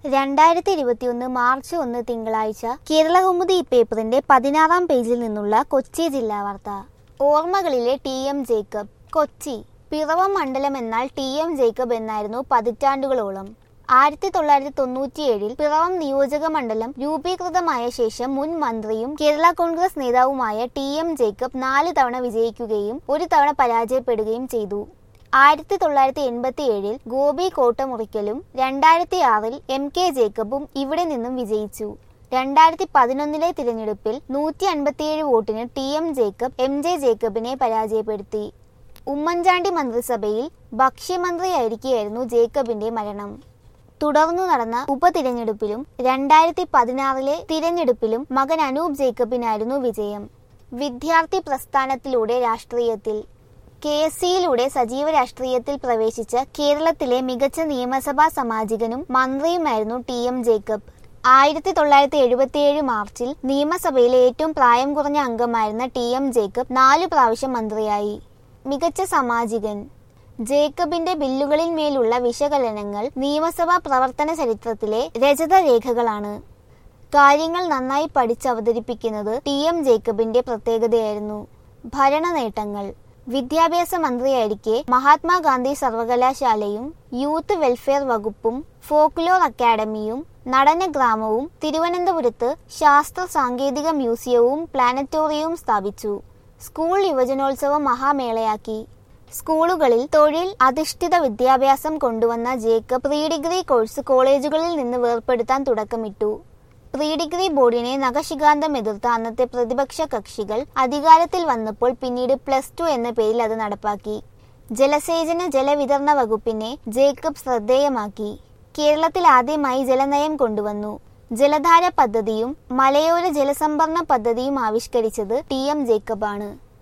രണ്ടായിരത്തി ഇരുപത്തിയൊന്ന് മാർച്ച് ഒന്ന് തിങ്കളാഴ്ച കേരളകൗമുദി പേപ്പറിന്റെ പതിനാറാം പേജിൽ നിന്നുള്ള കൊച്ചി ജില്ലാ വാർത്ത ഓർമ്മകളിലെ ടി എം ജേക്കബ് കൊച്ചി പിറവം മണ്ഡലം എന്നാൽ ടി എം ജേക്കബ് എന്നായിരുന്നു പതിറ്റാണ്ടുകളോളം ആയിരത്തി തൊള്ളായിരത്തി തൊണ്ണൂറ്റിയേഴിൽ പിറവം നിയോജക മണ്ഡലം രൂപീകൃതമായ ശേഷം മുൻ മന്ത്രിയും കേരള കോൺഗ്രസ് നേതാവുമായ ടി എം ജേക്കബ് നാല് തവണ വിജയിക്കുകയും ഒരു തവണ പരാജയപ്പെടുകയും ചെയ്തു ആയിരത്തി തൊള്ളായിരത്തി എൺപത്തി ഏഴിൽ ഗോപി കോട്ടമുറിക്കലും രണ്ടായിരത്തി ആറിൽ എം കെ ജേക്കബും ഇവിടെ നിന്നും വിജയിച്ചു രണ്ടായിരത്തി പതിനൊന്നിലെ തിരഞ്ഞെടുപ്പിൽ നൂറ്റി അൻപത്തിയേഴ് വോട്ടിന് T M Jacob M J ജേക്കബിനെ പരാജയപ്പെടുത്തി ഉമ്മൻചാണ്ടി മന്ത്രിസഭയിൽ ഭക്ഷ്യമന്ത്രിയായിരിക്കെയായിരുന്നു ജേക്കബിന്റെ മരണം തുടർന്നു നടന്ന ഉപതിരഞ്ഞെടുപ്പിലും രണ്ടായിരത്തി പതിനാറിലെ തിരഞ്ഞെടുപ്പിലും മകൻ അനൂപ് ജേക്കബിനായിരുന്നു വിജയം വിദ്യാർത്ഥി പ്രസ്ഥാനത്തിലൂടെ രാഷ്ട്രീയത്തിൽ കെ എസ് സിയിലൂടെ സജീവ രാഷ്ട്രീയത്തിൽ പ്രവേശിച്ച കേരളത്തിലെ മികച്ച നിയമസഭാ സാമാജികനും മന്ത്രിയുമായിരുന്നു ടി എം ജേക്കബ് ആയിരത്തി തൊള്ളായിരത്തി എഴുപത്തിയേഴ് മാർച്ചിൽ നിയമസഭയിലെ ഏറ്റവും പ്രായം കുറഞ്ഞ അംഗമായിരുന്ന ടി എം ജേക്കബ് നാലു പ്രാവശ്യം മന്ത്രിയായി മികച്ച സാമാജികൻ ജേക്കബിന്റെ ബില്ലുകളിൽ മേലുള്ള വിശകലനങ്ങൾ നിയമസഭാ പ്രവർത്തന ചരിത്രത്തിലെ രചതരേഖകളാണ് കാര്യങ്ങൾ നന്നായി പഠിച്ചവതരിപ്പിക്കുന്നത് ടി എം ജേക്കബിന്റെ പ്രത്യേകതയായിരുന്നു ഭരണ നേട്ടങ്ങൾ വിദ്യാഭ്യാസ മന്ത്രിയായിരിക്കെ മഹാത്മാഗാന്ധി സർവകലാശാലയും യൂത്ത് വെൽഫെയർ വകുപ്പും ഫോക്ലോർ അക്കാദമിയും നടനഗ്രാമവും തിരുവനന്തപുരത്ത് ശാസ്ത്ര സാങ്കേതിക മ്യൂസിയവും പ്ലാനറ്റോറിയവും സ്ഥാപിച്ചു സ്കൂൾ യുവജനോത്സവം മഹാമേളയാക്കി സ്കൂളുകളിൽ തൊഴിൽ അധിഷ്ഠിത വിദ്യാഭ്യാസം കൊണ്ടുവന്ന ജേക്കബ് പ്രീ ഡിഗ്രി കോഴ്സ് കോളേജുകളിൽ നിന്ന് വേർപെടുത്താൻ തുടക്കമിട്ടു പ്രീ ഡിഗ്രി ബോർഡിനെ നഖശികാന്തം എതിർത്ത അന്നത്തെ പ്രതിപക്ഷ കക്ഷികൾ അധികാരത്തിൽ വന്നപ്പോൾ പിന്നീട് പ്ലസ് ടു എന്ന പേരിൽ അത് നടപ്പാക്കി ജലസേചന ജലവിതരണ വകുപ്പിനെ ജേക്കബ് ശ്രദ്ധേയമാക്കി കേരളത്തിൽ ആദ്യമായി ജലനയം കൊണ്ടുവന്നു ജലധാര പദ്ധതിയും മലയോര ജലസംഭരണ പദ്ധതിയും ആവിഷ്കരിച്ചത് ടി എം ജേക്കബാണ്